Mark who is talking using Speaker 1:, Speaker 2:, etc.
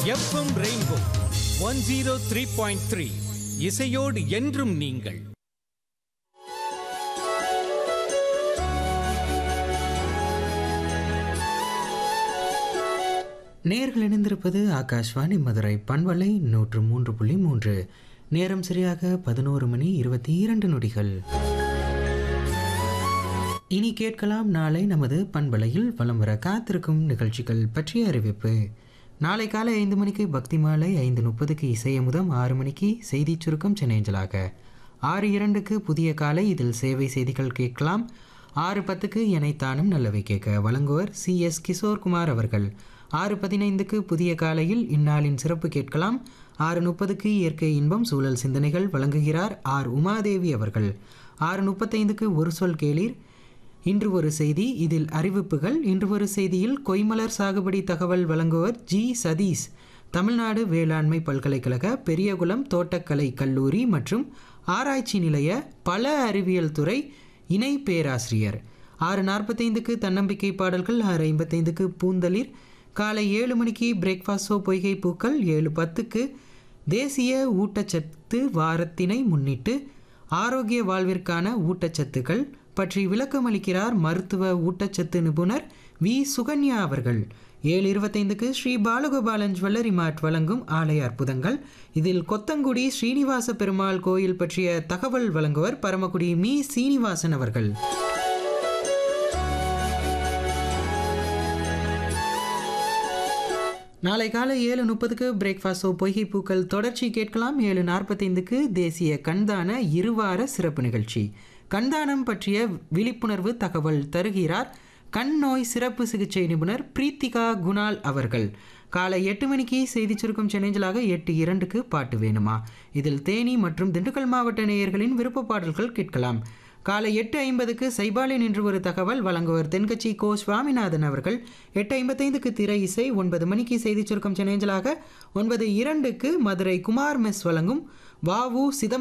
Speaker 1: FM rainbow one zero three point three இசையோடு என்றும் நீங்கள்
Speaker 2: நேர்கள் இணைந்திருப்பது ஆகாஷ்வாணி மதுரை பண்பலை நூற்று மூன்று புள்ளி மூன்று நேரம் சரியாக பதினோரு மணி இருபத்தி இரண்டு நொடிகள் இனி கேட்கலாம் நாளை நமது பண்பலையில் வலம் வர காத்திருக்கும் நிகழ்ச்சிகள் பற்றிய அறிவிப்பு நாளை காலை ஐந்து மணிக்கு பக்தி மாலை ஐந்து முப்பதுக்கு இசையமுதம் ஆறு மணிக்கு செய்திச் சுருக்கம் சென்னைஞ்சலாக ஆறு இரண்டுக்கு புதிய காலை இதில் சேவை செய்திகள் கேட்கலாம் ஆறு பத்துக்கு எனைத்தானும் நல்லவை கேட்க வழங்குவர் சி எஸ் கிஷோர்குமார் அவர்கள் ஆறு பதினைந்துக்கு புதிய காலையில் இந்நாளின் சிறப்பு கேட்கலாம் ஆறு முப்பதுக்கு இயற்கை இன்பம் சூழல் சிந்தனைகள் வழங்குகிறார் ஆர் உமாதேவி அவர்கள் ஆறு முப்பத்தைந்துக்கு ஒரு சொல் கேளீர் இன்று ஒரு செய்தி இதில் அறிவிப்புகள் இன்று ஒரு செய்தியில் கொய்மலர் சாகுபடி தகவல் வழங்குவர் ஜி சதீஷ் தமிழ்நாடு வேளாண்மை பல்கலைக்கழக பெரியகுளம் தோட்டக்கலை கல்லூரி மற்றும் ஆராய்ச்சி நிலைய பல அறிவியல் துறை இணை பேராசிரியர் ஆறு நாற்பத்தைந்துக்கு தன்னம்பிக்கை பாடல்கள் ஆறு ஐம்பத்தைந்துக்கு பூந்தளிர் காலை ஏழு மணிக்கு பிரேக்ஃபாஸ்ட் ஷோ பொய்கை பூக்கள் ஏழு பத்துக்கு தேசிய ஊட்டச்சத்து வாரத்தினை முன்னிட்டு ஆரோக்கிய வாழ்விற்கான ஊட்டச்சத்துக்கள் பற்றி விளக்கமளிக்கிறார் மருத்துவ ஊட்டச்சத்து நிபுணர் வி சுகன்யா அவர்கள் ஏழு இருபத்தைந்துக்கு ஸ்ரீ பாலகோபாலன் ஜுவல்லரி மார்ட் வழங்கும் ஆலய அற்புதங்கள் இதில் கொத்தங்குடி ஸ்ரீனிவாச பெருமாள் கோயில் பற்றிய தகவல் வழங்குவர் பரமக்குடி மீ சீனிவாசன் அவர்கள் நாளை காலை ஏழு முப்பதுக்கு பிரேக்ஃபாஸ்டோ பொய்கை பூக்கள் தொடர்ச்சி கேட்கலாம் ஏழு நாற்பத்தைந்துக்கு தேசிய கண்தான இருவார சிறப்பு நிகழ்ச்சி கண்தானம் பற்றிய விழிப்புணர்வு தகவல் தருகிறார் கண் நோய் சிறப்பு சிகிச்சை நிபுணர் பிரீத்திகா குணால் அவர்கள் காலை எட்டு மணிக்கு செய்தி சுருக்கம் சென்னைஞ்சலாக எட்டு இரண்டுக்கு பாட்டு வேணுமா இதில் தேனி மற்றும் திண்டுக்கல் மாவட்ட நேயர்களின் விருப்ப பாடல்கள் கேட்கலாம் காலை எட்டு ஐம்பதுக்கு சைபாலின் என்று ஒரு தகவல் வழங்குவர் தென்கட்சி கோ சுவாமிநாதன் அவர்கள் எட்டு ஐம்பத்தைந்துக்கு திரை இசை ஒன்பது மணிக்கு செய்திச் சுருக்கம் சென்னைஞ்சலாக ஒன்பது இரண்டுக்கு மதுரை குமார் மெஸ் வழங்கும் வாவு சிதம்பரம்